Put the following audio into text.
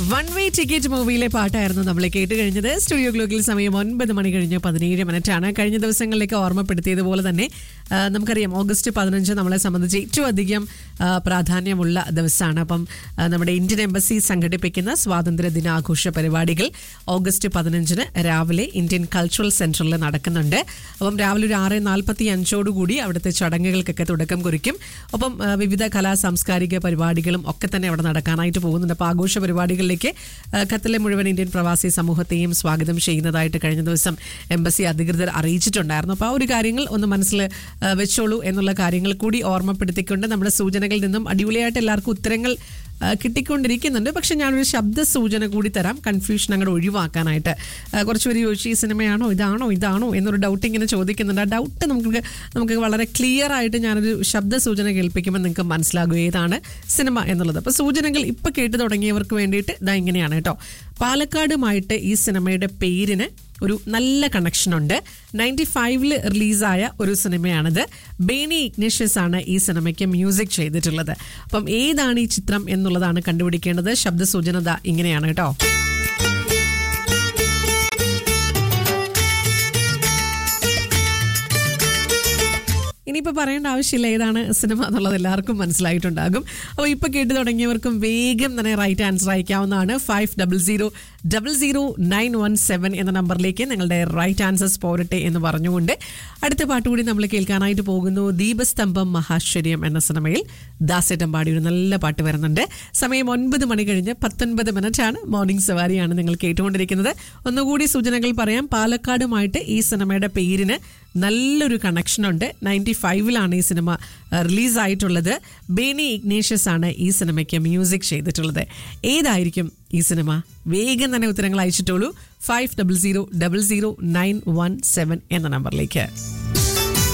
one way ticket മൂവിയിലെ പാട്ടായിരുന്നു നമ്മൾ കേട്ട് കഴിഞ്ഞത് സ്റ്റുഡിയോ ഗ്ലോക്കിൽ സമയം ഒൻപത് മണി കഴിഞ്ഞ് പതിനേഴ് മിനിറ്റ് ആണ് കഴിഞ്ഞ ദിവസങ്ങളിലേക്ക് ഓർമ്മപ്പെടുത്തിയതുപോലെ തന്നെ ആ, നമുക്കറിയാം ഓഗസ്റ്റ് പതിനഞ്ച് നമ്മളെ സംബന്ധിച്ച് ഏറ്റവും അധികം ആ, പ്രാധാന്യമുള്ള ദിവസമാണ് അപ്പം ആ, നമ്മുടെ ഇന്ത്യൻ എംബസി സംഘടിപ്പിക്കുന്ന സ്വാതന്ത്ര്യ ദിനാഘോഷ പരിപാടികൾ ഓഗസ്റ്റ് പതിനഞ്ചിന് രാവിലെ ഇന്ത്യൻ കൾച്ചറൽ സെന്ററിൽ നടക്കുന്നുണ്ട് അപ്പം രാവിലെ ഒരു ആറ് നാൽപ്പത്തി അഞ്ചോടുകൂടി അവിടുത്തെ ചടങ്ങുകൾക്കൊക്കെ തുടക്കം കുറിക്കും ഒപ്പം ആ, വിവിധ കലാ സാംസ്കാരിക പരിപാടികളും ഒക്കെ തന്നെ അവിടെ നടക്കാനായിട്ട് പോകുന്നുണ്ട് അപ്പോൾ ആഘോഷ പരിപാടികളിലേക്ക് ആ, ഖത്തറിലെ മുഴുവൻ ഇന്ത്യൻ പ്രവാസി സമൂഹത്തെയും സ്വാഗതം ചെയ്യുന്നതായിട്ട് കഴിഞ്ഞ ദിവസം എംബസി അധികൃതർ അറിയിച്ചിട്ടുണ്ടായിരുന്നു അപ്പോൾ ആ ഒരു കാര്യങ്ങൾ ഒന്ന് മനസ്സിൽ ആ, വെച്ചോളൂ എന്നുള്ള കാര്യങ്ങൾ കൂടി ഓർമ്മപ്പെടുത്തിക്കൊണ്ട് നമ്മുടെ സൂചനകളിൽ നിന്നും അടിപൊളിയായിട്ട് എല്ലാവർക്കും ഉത്തരങ്ങൾ ആ, കിട്ടിക്കൊണ്ടിരിക്കുന്നുണ്ട് പക്ഷെ ഞാനൊരു ശബ്ദ സൂചന കൂടി തരാം കൺഫ്യൂഷൻ അങ്ങോട്ട് ഒഴിവാക്കാനായിട്ട് ആ, കുറച്ച് പേര് ചോദിച്ചു ഈ സിനിമയാണോ ഇതാണോ ഇതാണോ എന്നൊരു ഡൗട്ട് ഇങ്ങനെ ചോദിക്കുന്നുണ്ട് ആ ഡൗട്ട് നമുക്ക് നമുക്ക് വളരെ ക്ലിയർ ആയിട്ട് ഞാനൊരു ശബ്ദ സൂചന കേൾപ്പിക്കുമ്പോൾ നിങ്ങൾക്ക് മനസ്സിലാകും ഏതാണ് സിനിമ എന്നുള്ളത് അപ്പോൾ സൂചനകൾ ഇപ്പം കേട്ട് തുടങ്ങിയവർക്ക് വേണ്ടിയിട്ട് ഇതാ ഇങ്ങനെയാണ് കേട്ടോ പാലക്കാടുമായിട്ട് ഈ സിനിമയുടെ പേരിന് ഒരു നല്ല കണക്ഷൻ ഉണ്ട് നയൻറ്റി ഫൈവില് റിലീസായ ഒരു സിനിമയാണിത് ബേനി ഇഗ്നേഷ്യസ് ആണ് ഈ സിനിമയ്ക്ക് മ്യൂസിക് ചെയ്തിട്ടുള്ളത് അപ്പം ഏതാണ് ഈ ചിത്രം എന്നുള്ളതാണ് കണ്ടുപിടിക്കേണ്ടത് ശബ്ദസൂചന ദാ ഇങ്ങനെയാണ് കേട്ടോ ഇനിയിപ്പോൾ പറയേണ്ട ആവശ്യമില്ല ഏതാണ് സിനിമ എന്നുള്ളത് എല്ലാവർക്കും മനസ്സിലായിട്ടുണ്ടാകും അപ്പോൾ ഇപ്പോൾ കേട്ട് തുടങ്ങിയവർക്കും വേഗം തന്നെ റൈറ്റ് ആൻസർ അയക്കാവുന്നതാണ് five double zero double zero nine one seven എന്ന നമ്പറിലേക്ക് നിങ്ങളുടെ റൈറ്റ് ആൻസേഴ്സ് പോരട്ടെ എന്ന് പറഞ്ഞുകൊണ്ട് അടുത്ത പാട്ട് കൂടി നമ്മൾ കേൾക്കാനായിട്ട് പോകുന്നു ദീപസ്തംഭം മഹാശ്ചര്യം എന്ന സിനിമയിൽ ദാസേട്ടൻ പാടി ഒരു നല്ല പാട്ട് വരുന്നുണ്ട് സമയം ഒൻപത് മണി കഴിഞ്ഞ് പത്തൊൻപത് മിനിറ്റ് ആണ് മോർണിംഗ് സവാരിയാണ് നിങ്ങൾ കേട്ടുകൊണ്ടിരിക്കുന്നത് ഒന്നുകൂടി സൂചനകൾ പറയാം പാലക്കാടുമായിട്ട് ഈ സിനിമയുടെ പേരിന് നല്ലൊരു കണക്ഷൻ ഉണ്ട് നയൻറ്റി ഫൈവിലാണ് ഈ സിനിമ റിലീസായിട്ടുള്ളത് ബേനി ഇഗ്നേഷ്യസ് ആണ് ഈ സിനിമയ്ക്ക് മ്യൂസിക് ചെയ്തിട്ടുള്ളത് ഏതായിരിക്കും ഈ സിനിമ വേഗം തന്നെ ഉത്തരങ്ങൾ അയച്ചിട്ടുള്ളൂ five double zero double zero nine one seven എന്ന നമ്പറിലേക്ക്